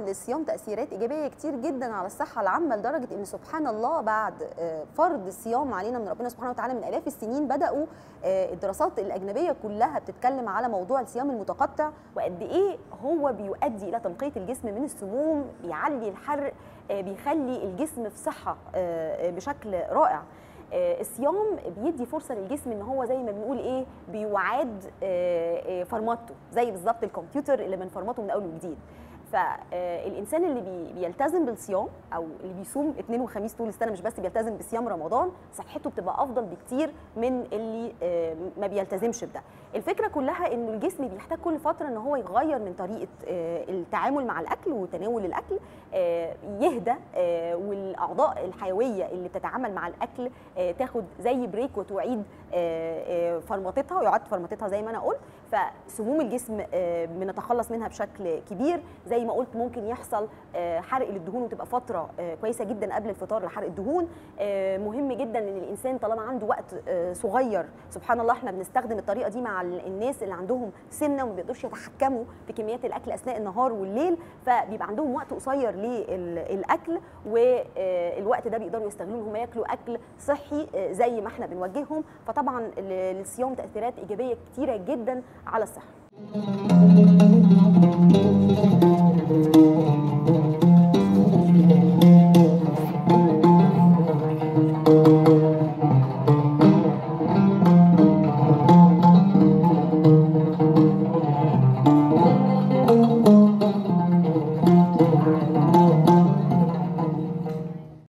للصيام تاثيرات ايجابيه كتير جدا على الصحه العامه لدرجه ان سبحان الله بعد آه، فرض الصيام علينا من ربنا سبحانه وتعالى من الاف السنين بداوا آه، الدراسات الاجنبيه كلها بتتكلم على موضوع الصيام المتقطع وقد ايه هو بيؤدي الى تنقيه الجسم من السموم بيعلي الحرق آه، بيخلي الجسم في صحه آه، آه، بشكل رائع آه، الصيام بيدي فرصه للجسم ان هو زي ما بنقول ايه بيعاد آه، آه، فرمته زي بالظبط الكمبيوتر اللي بنفرمته من اول وجديد فالانسان اللي بي- بيلتزم بالصيام او اللي بيصوم اثنين وخميس طول السنه مش بس بيلتزم بصيام رمضان صحته بتبقى افضل بكتير من اللي آه، ما بيلتزمش بده الفكره كلها انه الجسم بيحتاج كل فتره ان هو يغير من طريقه آه، التعامل مع الاكل وتناول الاكل آه، يهدى آه، والاعضاء الحيويه اللي بتتعامل مع الاكل آه، تاخد زي بريك وتعيد آه، آه، فرمطتها ويعاد فرمطتها زي ما انا قلت فسموم الجسم آه، بنتخلص منها بشكل كبير زي ما قلت ممكن يحصل آه، حرق للدهون وتبقى فتره آه، كويسه جدا قبل الفطار لحرق الدهون آه، مهم جدا ان الانسان طالما عنده وقت آه، صغير سبحان الله احنا بنستخدم الطريقه دي مع ال- الناس اللي عندهم سمنه وما بيقدروش يتحكموا في كميات الاكل اثناء النهار والليل فبيبقى عندهم وقت قصير للاكل والوقت ده بيقدروا يستغلوه ان هم ياكلوا اكل صحي آه، زي ما احنا بنوجههم فطبعا ال- الصيام تاثيرات ايجابيه كتيره جدا على الصحه